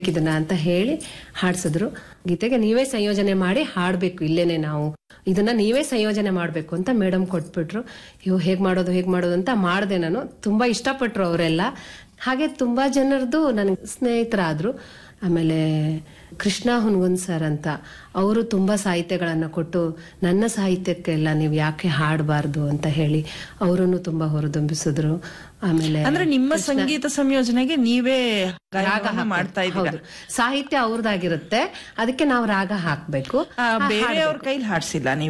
ಇದನ್ನ ಅಂತ ಹೇಳಿ ಹಾಡ್ಸಿದ್ರು ಗೀತೆಗೆ ನೀವೇ ಸಂಯೋಜನೆ ಮಾಡಿ ಹಾಡ್ಬೇಕು ಇಲ್ಲೇನೆ ನಾವು ಇದನ್ನ ನೀವೇ ಸಂಯೋಜನೆ ಮಾಡ್ಬೇಕು ಅಂತ ಮೇಡಮ್ ಕೊಟ್ಬಿಟ್ರು ಅಯ್ಯೋ ಹೇಗ್ ಮಾಡೋದು ಹೇಗ್ ಮಾಡೋದು ಅಂತ ಮಾಡಿದೆ ನಾನು ತುಂಬಾ ಇಷ್ಟಪಟ್ರು ಅವರೆಲ್ಲ ಹಾಗೆ ತುಂಬಾ ಜನರದು ನನಗೆ ಸ್ನೇಹಿತರಾದ್ರು ಆಮೇಲೆ ಕೃಷ್ಣ ಹುನ್ಗುನ್ ಸರ್ ಅಂತ ಅವರು ತುಂಬಾ ಸಾಹಿತ್ಯಗಳನ್ನ ಕೊಟ್ಟು ನನ್ನ ಸಾಹಿತ್ಯಕ್ಕೆಲ್ಲ ನೀವು ಯಾಕೆ ಹಾಡಬಾರ್ದು ಅಂತ ಹೇಳಿ ಅವರನ್ನು ತುಂಬಾ ಹೊರದೊಂಬಿಸಿದ್ರು ಆಮೇಲೆ ಅಂದ್ರೆ ನಿಮ್ಮ ಸಂಗೀತ ಸಂಯೋಜನೆಗೆ ನೀವೇ ರಾಗ ಗಾಯನವನ್ನ ಹಾಕ್ಬೇಕು. ಮಾಡ್ತಾ ಇದ್ದೀರಾ ಹೌದು. ಸಾಹಿತ್ಯ ಅವ್ರದ್ದಾಗಿರುತ್ತೆ ಅದಕ್ಕೆ ನಾವು ರಾಗ ಹಾಕ್ಬೇಕು ಆ, ಬೇರೆಯವ್ರ ಕೈಲಿ ಹಾಡ್ಸಿಲ್ಲ ನೀವು